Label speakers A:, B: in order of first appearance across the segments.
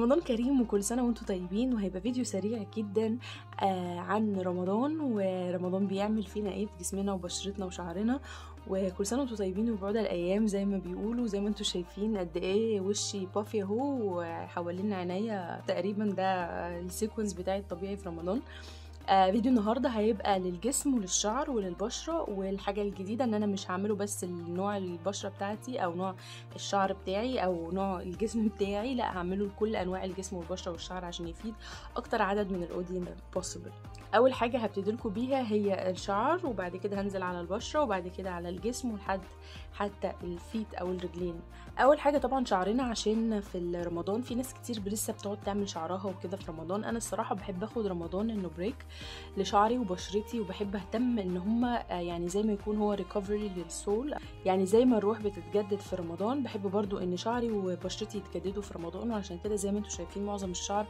A: رمضان كريم وكل سنة وانتم طيبين وهيبقى فيديو سريع جدا آه عن رمضان ورمضان بيعمل فينا ايه في جسمنا وبشرتنا وشعرنا وكل سنة وانتم طيبين وبعد الأيام زي ما بيقولوا زي ما انتم شايفين قد ايه وشي بافي اهو وحوالين عينيا تقريبا ده السيكونس بتاعي الطبيعي في رمضان آه فيديو النهارده هيبقى للجسم وللشعر وللبشره والحاجه الجديده ان انا مش هعمله بس لنوع البشره بتاعتي او نوع الشعر بتاعي او نوع الجسم بتاعي لا هعمله لكل انواع الجسم والبشره والشعر عشان يفيد اكتر عدد من الاودينس بوسيبل اول حاجه هبتدي لكم بيها هي الشعر وبعد كده هنزل على البشره وبعد كده على الجسم ولحد حتى الفيت او الرجلين اول حاجه طبعا شعرنا عشان في رمضان في ناس كتير لسه بتقعد تعمل شعرها وكده في رمضان انا الصراحه بحب اخد رمضان انه بريك لشعري وبشرتي وبحب اهتم ان هما يعني زي ما يكون هو ريكفري للسول يعني زي ما الروح بتتجدد في رمضان بحب برضو ان شعري وبشرتي يتجددوا في رمضان وعشان كده زي ما انتم شايفين معظم الشعر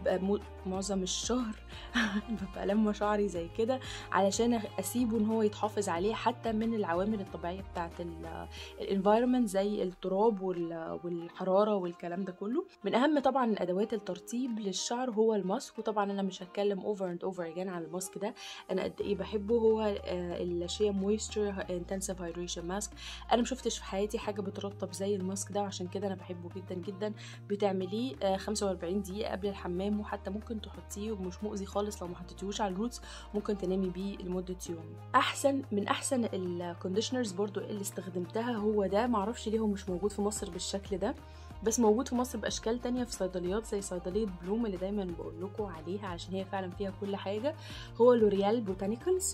A: معظم الشهر ببقى لما شعري زي كده علشان اسيبه ان هو يتحافظ عليه حتى من العوامل الطبيعيه بتاعه الانفايرمنت زي التراب والحراره والكلام ده كله من اهم طبعا ادوات الترطيب للشعر هو الماسك وطبعا انا مش هتكلم اوفر اند اوفر اجين على الماسك ده انا قد ايه بحبه هو الشيا مويستر انتنسيف هايدريشن ماسك انا مشفتش في حياتي حاجه بترطب زي الماسك ده وعشان كده انا بحبه جدا جدا بتعمليه 45 دقيقه قبل الحمام وحتى ممكن تحطيه ومش مؤذي خالص لو ما حطيتيهوش على الروتس ممكن تنامي بيه لمده يوم احسن من احسن الكونديشنرز برضو اللي استخدمتها هو ده معرفش ليه هو مش موجود في مصر بالشكل ده بس موجود في مصر باشكال تانية في صيدليات زي صيدليه بلوم اللي دايما بقول لكم عليها عشان هي فعلا فيها كل حاجه هو لوريال بوتانيكالز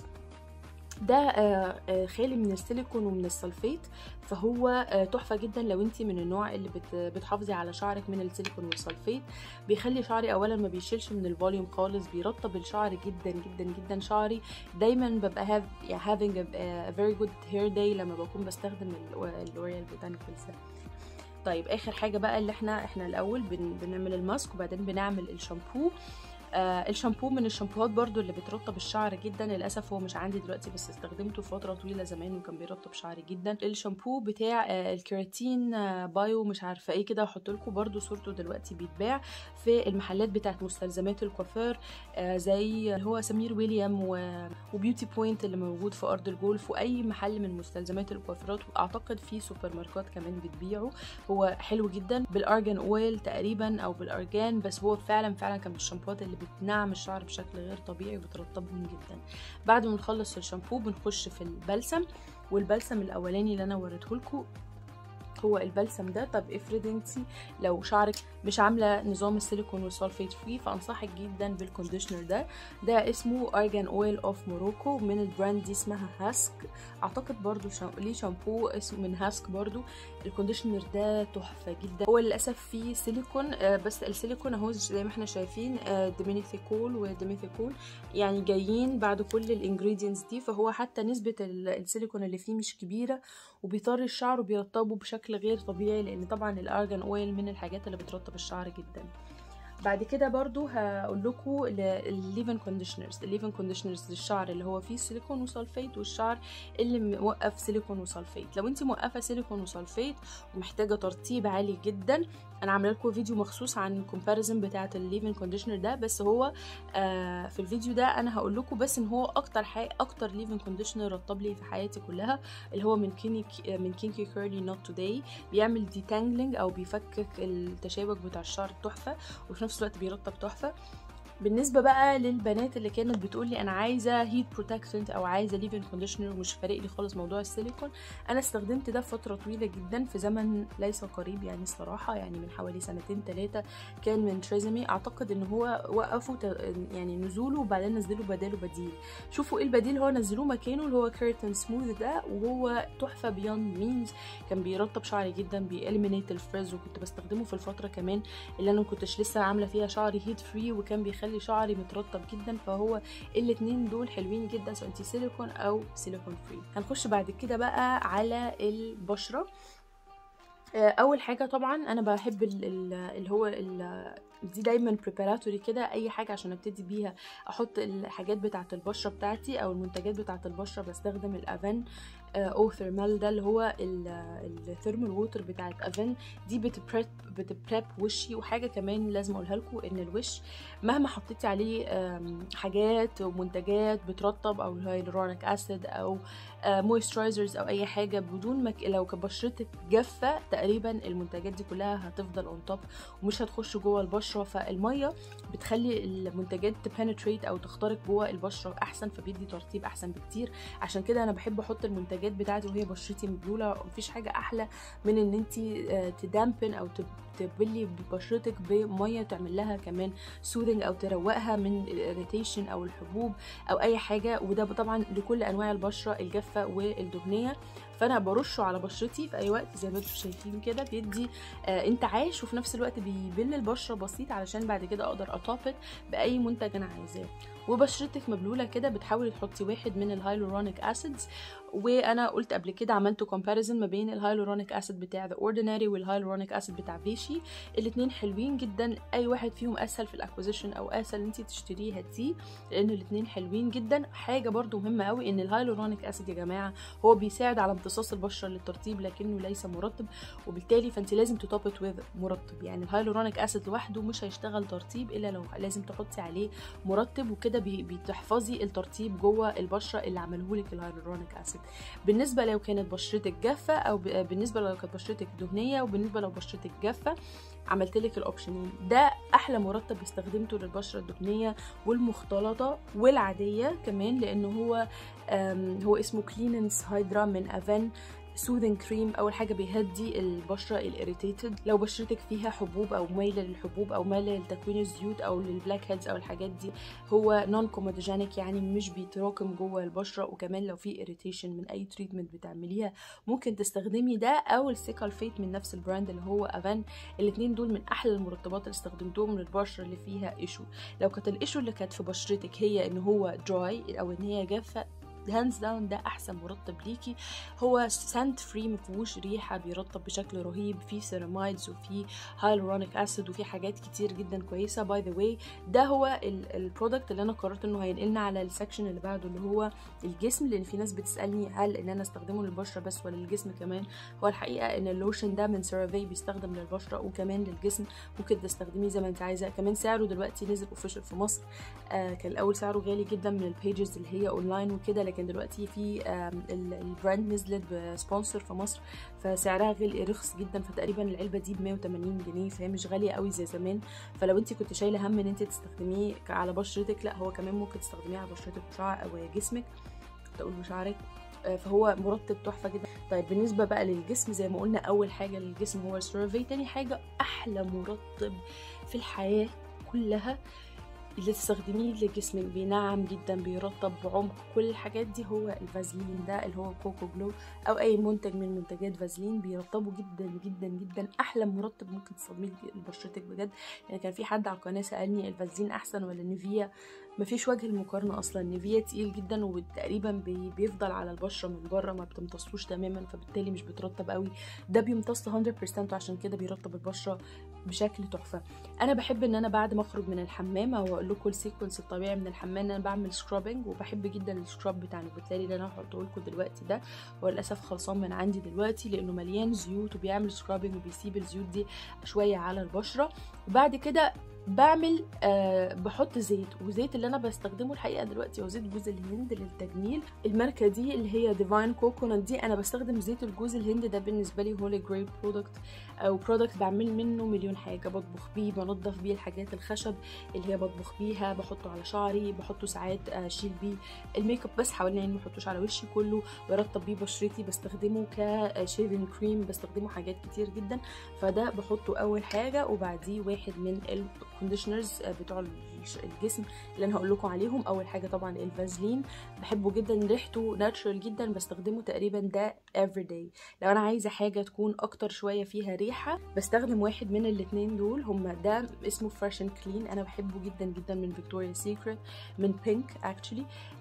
A: ده خالي من السيليكون ومن السلفيت فهو تحفه جدا لو انت من النوع اللي بتحافظي على شعرك من السيليكون والسلفيت بيخلي شعري اولا ما بيشيلش من الفوليوم خالص بيرطب الشعر جدا جدا جدا شعري دايما ببقى هاف having a very good hair day لما بكون بستخدم اللوريال بوتانيكالز ده طيب اخر حاجه بقى اللي احنا احنا الاول بن بنعمل الماسك وبعدين بنعمل الشامبو آه الشامبو من الشامبوهات برضو اللي بترطب الشعر جدا للاسف هو مش عندي دلوقتي بس استخدمته فتره طويله زمان وكان بيرطب شعري جدا الشامبو بتاع آه الكيراتين آه بايو مش عارفه ايه كده هحط لكم برضو صورته دلوقتي بيتباع في المحلات بتاعت مستلزمات الكوافير آه زي اللي هو سمير ويليام وبيوتي بوينت اللي موجود في ارض الجولف واي محل من مستلزمات الكوافيرات واعتقد في سوبر ماركات كمان بتبيعه هو حلو جدا بالارجان اويل تقريبا او بالارجان بس هو فعلا فعلا كان من الشامبوات اللي بتنعم الشعر بشكل غير طبيعي وبترطبهم جدا بعد ما نخلص الشامبو بنخش في البلسم والبلسم الاولاني اللي انا وريته لكم هو البلسم ده طب افرضي انت لو شعرك مش عامله نظام السيليكون والسولفيت فري فانصحك جدا بالكونديشنر ده ده اسمه ارجان اويل اوف موروكو من البراند دي اسمها هاسك اعتقد برضو شام... ليه شامبو اسمه من هاسك برضو الكونديشنر ده تحفه جدا هو للاسف فيه سيليكون آه بس السيليكون اهو زي ما احنا شايفين آه ديمينيثيكول وديميثيكول يعني جايين بعد كل الانجريدينتس دي فهو حتى نسبه السيليكون اللي فيه مش كبيره وبيطر الشعر وبيرطبه بشكل غير طبيعي لان طبعا الارجان اويل من الحاجات اللي بترطب الشعر جدا بعد كده برضو هقول لكم الليفن كونديشنرز الليفن كونديشنرز للشعر اللي هو فيه سيليكون وسلفيت والشعر اللي موقف سيليكون وسلفيت لو انت موقفه سيليكون وسلفيت ومحتاجه ترطيب عالي جدا انا عامله لكم فيديو مخصوص عن الكومباريزن بتاعه الليفن كونديشنر ده بس هو آه في الفيديو ده انا هقول لكم بس ان هو اكتر حاجه اكتر ليفن كونديشنر رطب لي في حياتي كلها اللي هو من كيني من كينكي كيرلي نوت توداي بيعمل ديتانجلينج او بيفكك التشابك بتاع الشعر تحفه وفي نفس الوقت بيرطب تحفه بالنسبه بقى للبنات اللي كانت بتقول لي انا عايزه هيت بروتكتنت او عايزه ليفن كونديشنر ومش فارق لي خالص موضوع السيليكون انا استخدمت ده فتره طويله جدا في زمن ليس قريب يعني الصراحه يعني من حوالي سنتين ثلاثه كان من تريزمي اعتقد ان هو وقفوا يعني نزوله وبعدين نزلوا بداله بديل شوفوا ايه البديل هو نزلوه مكانه اللي هو كيرتن سموث ده وهو تحفه بيوند مينز كان بيرطب شعري جدا بياليمينيت الفريز وكنت بستخدمه في الفتره كمان اللي انا ما كنتش لسه عامله فيها شعري هيت فري وكان بيخلي بيخلي شعري مترطب جدا فهو الاتنين دول حلوين جدا سواء انت سيليكون او سيليكون فري هنخش بعد كده بقى على البشره اول حاجه طبعا انا بحب اللي هو دي دايما بريباراتوري كده اي حاجه عشان ابتدي بيها احط الحاجات بتاعه البشره بتاعتي او المنتجات بتاعه البشره بستخدم الافن او ثيرمال ده اللي هو الثيرمال ووتر بتاعت افن دي بتبريب بتبريب وشي وحاجه كمان لازم اقولها لكم ان الوش مهما حطيتي عليه حاجات ومنتجات بترطب او الهيالورونيك اسيد او مويسترايزرز او اي حاجه بدون ما لو بشرتك جافه تقريبا المنتجات دي كلها هتفضل اون توب ومش هتخش جوه البشره فالميه بتخلي المنتجات تبنتريت او تخترق جوه البشره احسن فبيدي ترطيب احسن بكتير عشان كده انا بحب احط المنتجات بتاعتي وهي بشرتي مبلوله مفيش حاجه احلى من ان انت تدامبن او تبلي بشرتك بميه تعمل لها كمان سوذنج او تروقها من الاريتيشن او الحبوب او اي حاجه وده طبعا لكل انواع البشره الجافه والدهنيه فانا برشه على بشرتي في اي وقت زي ما انتم شايفين كده بيدي آه انتعاش وفي نفس الوقت بيبل البشره بسيط علشان بعد كده اقدر اطابق باي منتج انا عايزاه وبشرتك مبلوله كده بتحاولي تحطي واحد من الهايلورونيك اسيدز وانا قلت قبل كده عملت كومباريزن ما بين الهايلورونيك اسيد بتاع ذا اورديناري والهايلورونيك اسيد بتاع فيشي الاثنين حلوين جدا اي واحد فيهم اسهل في الاكوزيشن او اسهل ان انت تشتريه هاتيه لان الاثنين حلوين جدا حاجه برضو مهمه قوي ان الهايلورونيك اسيد يا جماعه هو بيساعد على امتصاص البشره للترطيب لكنه ليس مرطب وبالتالي فانت لازم تطابط وذ مرطب يعني الهايلورونيك اسيد لوحده مش هيشتغل ترطيب الا لو لازم تحطي عليه مرطب وكده بتحفظي الترطيب جوه البشره اللي عملهولك الهايلورونيك اسيد بالنسبه لو كانت بشرتك جافه او بالنسبه لو كانت بشرتك دهنيه وبالنسبه لو بشرتك جافه عملت لك الاوبشنين ده احلى مرطب استخدمته للبشره الدهنيه والمختلطه والعاديه كمان لان هو هو اسمه كليننس هايدرا من افن سوذن كريم اول حاجه بيهدي البشره الاريتيتد لو بشرتك فيها حبوب او مايله للحبوب او مايله لتكوين الزيوت او للبلاك هيدز او الحاجات دي هو نون كومودوجينيك يعني مش بيتراكم جوه البشره وكمان لو في اريتيشن من اي تريتمنت بتعمليها ممكن تستخدمي ده او السيكال فيت من نفس البراند اللي هو افان الاثنين دول من احلى المرطبات اللي استخدمتهم للبشره اللي فيها ايشو لو كانت الايشو اللي كانت في بشرتك هي ان هو دراي او ان هي جافه هاندز داون ده احسن مرطب ليكي هو سنت فري مفيهوش ريحه بيرطب بشكل رهيب فيه سيرامايدز وفيه هايلورونيك اسيد وفيه حاجات كتير جدا كويسه باي ذا واي ده هو البرودكت اللي انا قررت انه هينقلنا على السكشن اللي بعده اللي هو الجسم لان في ناس بتسالني هل ان انا استخدمه للبشره بس ولا للجسم كمان هو الحقيقه ان اللوشن ده من سيرافي بيستخدم للبشره وكمان للجسم ممكن تستخدميه زي ما انت عايزه كمان سعره دلوقتي نزل اوفيشال في مصر آه كان الاول سعره غالي جدا من البيجز اللي هي اونلاين وكده لكن دلوقتي في البراند نزلت بسبونسر في مصر فسعرها غالي رخص جدا فتقريبا العلبه دي ب 180 جنيه فهي مش غاليه قوي زي زمان فلو انت كنت شايله هم ان انت تستخدميه على بشرتك لا هو كمان ممكن تستخدميه على بشرتك وشعر او جسمك كنت اقول وشعرك فهو مرطب تحفه جدا طيب بالنسبه بقى للجسم زي ما قلنا اول حاجه للجسم هو السيرفي تاني حاجه احلى مرطب في الحياه كلها اللي تستخدميه لجسمك بينعم جدا بيرطب بعمق كل الحاجات دي هو الفازلين ده اللي هو كوكو جلو او اي منتج من منتجات فازلين بيرطبوا جدا جدا جدا احلى مرطب ممكن تستخدميه لبشرتك بجد يعني كان في حد على القناه سالني الفازلين احسن ولا نيفيا مفيش وجه المقارنه اصلا نيفيا تقيل جدا وتقريبا بي بيفضل على البشره من بره ما بتمتصوش تماما فبالتالي مش بترطب قوي ده بيمتص 100% وعشان كده بيرطب البشره بشكل تحفه انا بحب ان انا بعد ما اخرج من الحمام او اقول لكم السيكونس الطبيعي من الحمام ان انا بعمل سكرابنج وبحب جدا السكراب بتاع نوفيتالي اللي انا هحطه لكم دلوقتي ده هو للاسف خلصان من عندي دلوقتي لانه مليان زيوت وبيعمل سكرابنج وبيسيب الزيوت دي شويه على البشره وبعد كده بعمل آه بحط زيت وزيت اللي انا بستخدمه الحقيقه دلوقتي هو زيت جوز الهند للتجميل الماركه دي اللي هي ديفاين كوكونات دي انا بستخدم زيت الجوز الهند ده بالنسبه لي هولي جريد برودكت او برودكت بعمل منه مليون حاجه بطبخ بيه بنضف بيه الحاجات الخشب اللي هي بطبخ بيها بحطه على شعري بحطه ساعات اشيل بيه الميك اب بس حوالي يعني ما احطوش على وشي كله برطب بيه بشرتي بستخدمه كشيفنج كريم بستخدمه حاجات كتير جدا فده بحطه اول حاجه وبعديه واحد من الكونديشنرز بتوع الجسم اللي انا هقول لكم عليهم اول حاجه طبعا الفازلين بحبه جدا ريحته ناتشرال جدا بستخدمه تقريبا ده افري داي لو انا عايزه حاجه تكون اكتر شويه فيها ريحه بستخدم واحد من الاثنين دول هما ده اسمه فريش اند كلين انا بحبه جدا جدا من فيكتوريا سيكريت من بينك اكشلي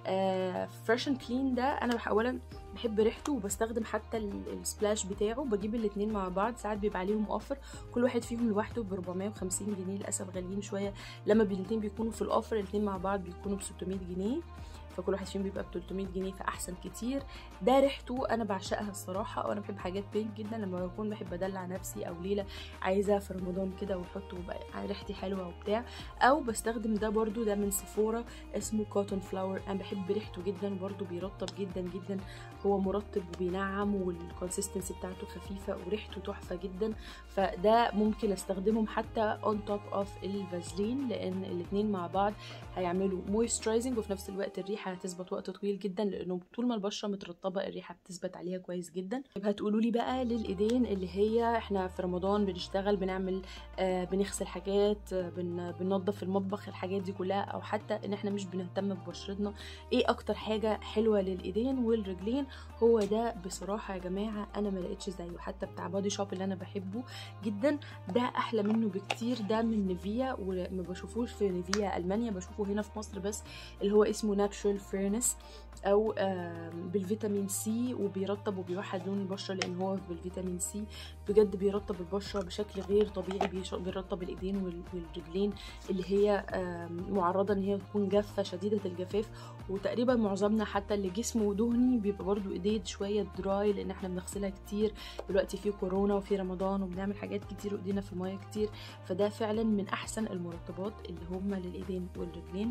A: فريش اند كلين ده انا اولا بحب ريحته وبستخدم حتى السبلاش بتاعه بجيب الاثنين مع بعض ساعات بيبقى عليهم اوفر كل واحد فيهم لوحده ب 450 جنيه للاسف غاليين شويه لما الاثنين بيكونوا في الاوفر الاثنين مع بعض بيكونوا ب 600 جنيه فكل واحد فيهم بيبقى ب 300 جنيه فاحسن كتير ده ريحته انا بعشقها الصراحه وانا بحب حاجات بينك جدا لما بكون بحب ادلع نفسي او ليله عايزه في رمضان كده واحطه ويبقى ريحتي حلوه وبتاع او بستخدم ده برضو ده من سيفورا اسمه كوتون فلاور انا بحب ريحته جدا برضو بيرطب جدا جدا هو مرطب وبينعم والكونسيستنسي بتاعته خفيفه وريحته تحفه جدا فده ممكن استخدمهم حتى اون توب اوف الفازلين لان الاتنين مع بعض هيعملوا مويسترايزنج وفي نفس الوقت الريحه هتثبت وقت طويل جدا لانه طول ما البشره مترطبه الريحه بتثبت عليها كويس جدا يبقى هتقولوا لي بقى للايدين اللي هي احنا في رمضان بنشتغل بنعمل آه بنغسل حاجات آه بن بننظف المطبخ الحاجات دي كلها او حتى ان احنا مش بنهتم ببشرتنا ايه اكتر حاجه حلوه للايدين والرجلين هو ده بصراحه يا جماعه انا ما لقيتش زيه حتى بتاع بادي شوب اللي انا بحبه جدا ده احلى منه بكتير ده من نيفيا وما بشوفوش في نيفيا المانيا بشوفه هنا في مصر بس اللي هو اسمه ناتشرال فيرنس او بالفيتامين سي وبيرطب وبيوحد لون البشره لان هو بالفيتامين سي بجد بيرطب البشره بشكل غير طبيعي بيرطب الايدين والرجلين اللي هي معرضه ان هي تكون جافه شديده الجفاف وتقريبا معظمنا حتى اللي جسمه دهني بيبقى برضو ايديه شويه دراي لان احنا بنغسلها كتير دلوقتي في كورونا وفي رمضان وبنعمل حاجات كتير وايدينا في الميه كتير فده فعلا من احسن المرطبات اللي هم للايدين والرجلين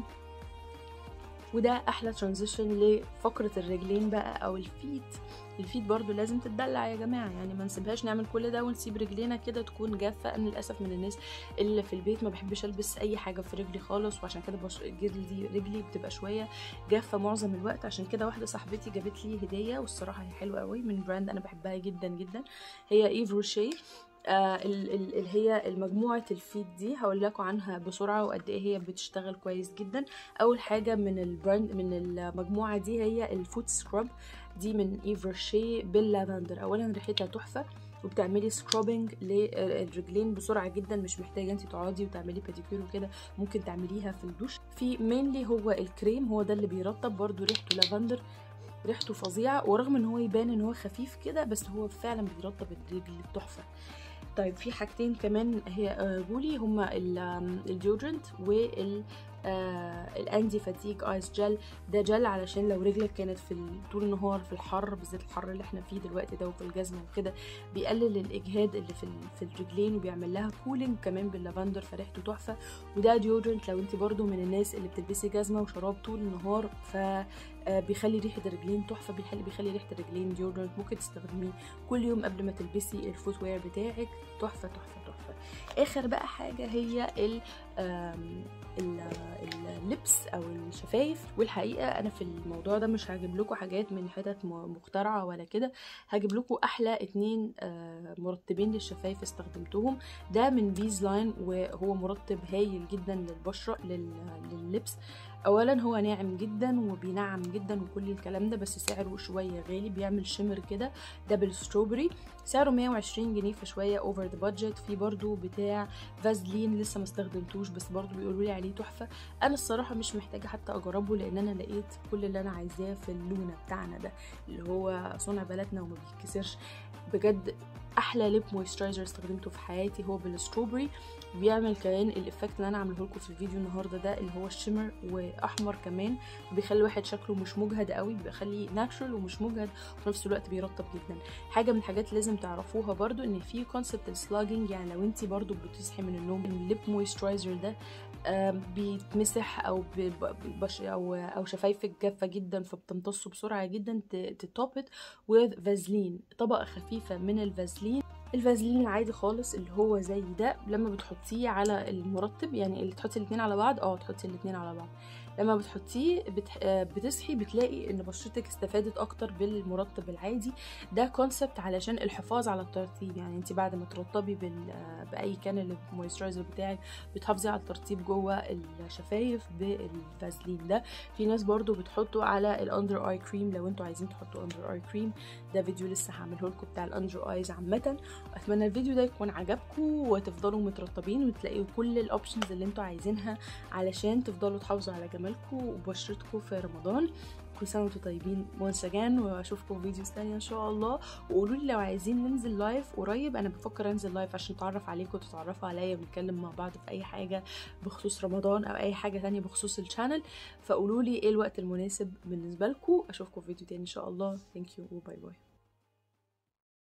A: وده احلى ترانزيشن لفقره الرجلين بقى او الفيت الفيت برضو لازم تتدلع يا جماعه يعني ما نسيبهاش نعمل كل ده ونسيب رجلينا كده تكون جافه انا للاسف من الناس اللي في البيت ما بحبش البس اي حاجه في رجلي خالص وعشان كده بش... دي رجلي بتبقى شويه جافه معظم الوقت عشان كده واحده صاحبتي جابت لي هديه والصراحه هي حلوه قوي من براند انا بحبها جدا جدا هي ايف روشيه آه اللي هي المجموعة الفيت دي هقول لكم عنها بسرعة وقد ايه هي بتشتغل كويس جدا اول حاجة من البراند من المجموعة دي هي الفوت سكراب دي من ايفرشي باللافندر اولا ريحتها تحفة وبتعملي سكرابنج للرجلين بسرعه جدا مش محتاجه انت تقعدي وتعملي باديكير وكده ممكن تعمليها في الدوش في مينلي هو الكريم هو ده اللي بيرطب برده ريحته لافندر ريحته فظيعه ورغم ان هو يبان ان هو خفيف كده بس هو فعلا بيرطب الرجل تحفه طيب في حاجتين كمان هي جولي هما الديودرنت وال الانتي فاتيج ايس جل ده جل علشان لو رجلك كانت في طول النهار في الحر بالذات الحر اللي احنا فيه دلوقتي ده وفي الجزمه وكده بيقلل الاجهاد اللي في في الرجلين وبيعمل لها كولينج كمان باللافندر فريحته تحفه وده ديودرنت لو انت برضو من الناس اللي بتلبسي جزمه وشراب طول النهار ف بيخلي ريحه الرجلين تحفه بيخلي بيخلي ريحه الرجلين ديودرنت ممكن تستخدميه كل يوم قبل ما تلبسي الفوت وير بتاعك تحفه تحفه تحفه اخر بقى حاجه هي ال اللبس او الشفايف والحقيقه انا في الموضوع ده مش هجيب لكم حاجات من حتت مخترعه ولا كده هجيب لكم احلى اتنين مرطبين للشفايف استخدمتهم ده من بيز لاين وهو مرطب هايل جدا للبشره لللبس اولا هو ناعم جدا وبينعم جدا وكل الكلام ده بس سعره شويه غالي بيعمل شمر كده دبل ستروبري سعره 120 جنيه فشويه اوفر ذا بادجت في برضو بتاع فازلين لسه ما استخدمتوش بس برضو بيقولوا لي عليه تحفه انا الصراحه مش محتاجه حتى اجربه لان انا لقيت كل اللي انا عايزاه في اللونه بتاعنا ده اللي هو صنع بلدنا وما بيتكسرش بجد احلى ليب مويسترايزر استخدمته في حياتي هو بالستروبري بيعمل كمان الافكت اللي انا عامله لكم في الفيديو النهارده ده اللي هو الشimmer واحمر كمان بيخلي الواحد شكله مش مجهد قوي بيخليه ناتشرال ومش مجهد وفي نفس الوقت بيرطب جدا حاجه من الحاجات لازم تعرفوها برضو ان في كونسبت السلاجنج يعني لو انت برضو بتصحي من النوم الليب مويسترايزر ده بيتمسح او بش او او شفايفك جافه جدا فبتمتصه بسرعه جدا تتوبت وذ فازلين طبقه خفيفه من الفازلين الفازلين العادي خالص اللي هو زي ده لما بتحطيه على المرطب يعني اللي تحطي الاتنين على بعض اه تحطي الاتنين على بعض لما بتحطيه بتح... بتصحي بتلاقي ان بشرتك استفادت اكتر بالمرطب العادي ده كونسبت علشان الحفاظ على الترطيب يعني انت بعد ما ترطبي بال... باي كان المويسترايزر بتاعك بتحافظي على الترطيب جوه الشفايف بالفازلين ده في ناس برضو بتحطوا على الاندر اي كريم لو انتوا عايزين تحطوا اندر اي كريم ده فيديو لسه هعمله لكم بتاع الاندر ايز عامه اتمنى الفيديو ده يكون عجبكم وتفضلوا مترطبين وتلاقوا كل الاوبشنز اللي انتوا عايزينها علشان تفضلوا تحافظوا على جمالكم وبشرتكم في رمضان كل سنه وانتم طيبين once again واشوفكم في فيديوز تانية ان شاء الله وقولوا لي لو عايزين ننزل لايف قريب انا بفكر انزل لايف عشان اتعرف عليكم وتتعرفوا عليا ونتكلم مع بعض في اي حاجه بخصوص رمضان او اي حاجه تانية بخصوص الشانل فقولوا لي ايه الوقت المناسب بالنسبه لكم اشوفكم في فيديو تاني ان شاء الله ثانك يو وباي باي